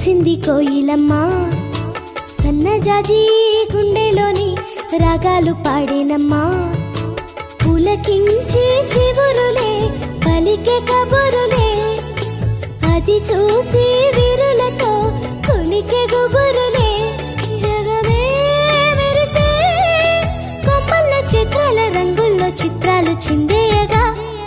కూసింది కోయిలమ్మ సన్నజాజి గుండెలోని రాగాలు పాడేనమ్మా పులకించి చివురులే పలికే కబురులే అది చూసి వీరులతో కులికే గుబురులే జగమే మెరిసే కొమ్మల చిత్రాల రంగుల్లో చిత్రాలు చిందేయగా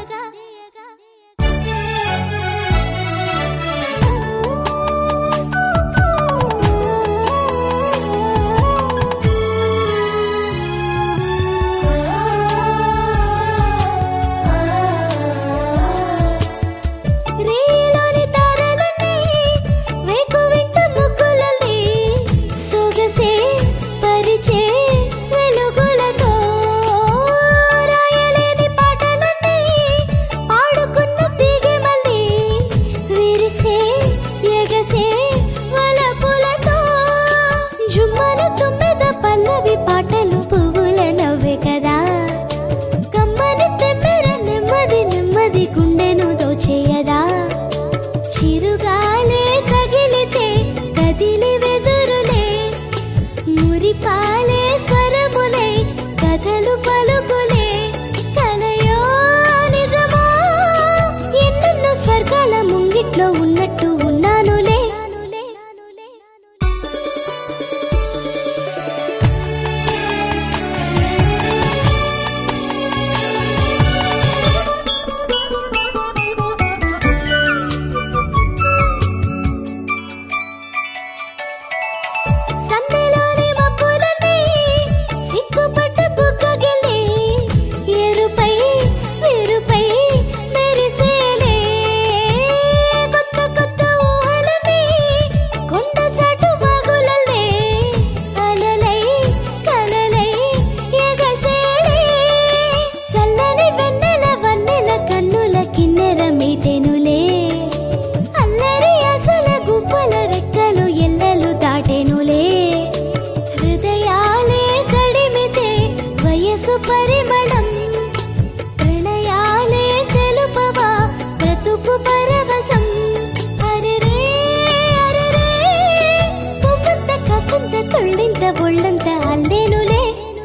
రేలోని తారలన్నీ వేకువింట ముగ్గులన్నీ సొగసే పరిచే వెలుగులతో రాయలేని పాటలన్నీ పాడుకున్న తీగె మళ్ళీ విరిసే ఎగసే వలపులతో జుమ్మన తుమ్మెద పల్లవి పాటలు పువ్వుల నవ్వే కదా కమ్మని తెమ్మెర నెమ్మది నెమ్మది గుండెను దోచేయదా చిరుగాలే తగిలితే కదిలి వెదురులే మురిపాలే స్వరములే కథలు పలుకులే కలయో నిజమో ఎన్నెన్నో స్వర్గాల ముంగిట్లో ఉన్నట్టు ఉన్నానులే సందెలోని మబ్బులన్నీ సిగ్గుపట్ట బుగ్గగిల్లి ఎరుపై వెరుపై మెరిసేలే కొత్త కొత్త ఊహలన్నీ కొండ చాటు వాగులల్లే అలలై కలలై ఎగసేలే చల్లని వెన్నెల వన్నెల కన్నుల కిన్నెర మీటెనులే అల్లరి అసల గువ్వల రెక్కలు ఎల్లలు దాటెనులే హృదయాలే తడిమితే వయసు పరిమళం ప్రణయాలే తెలుపవా బ్రతుకు పరవశం అరెరే అరెరే పువ్వంత కప్పుంత తుళ్ళింత ఒళ్ళంత అల్లేనులే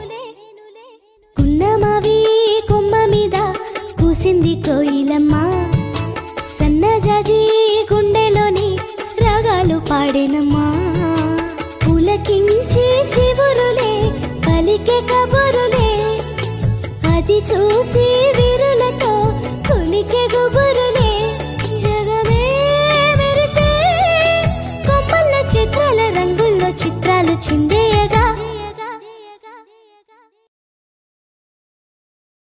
కున్నమావి కొమ్మ మీద కూసింది కోయిలమ్మ సన్నజాజి గుండెలోని రాగాలు పాడేనమ్మా పులకించి చివురులే పలికే కబురులే అది చూసి వీరులతో కులికే గుబురులే జగమే మెరిసే కొమ్మల చిత్రాల రంగుల్లో చిత్రాలు చిందే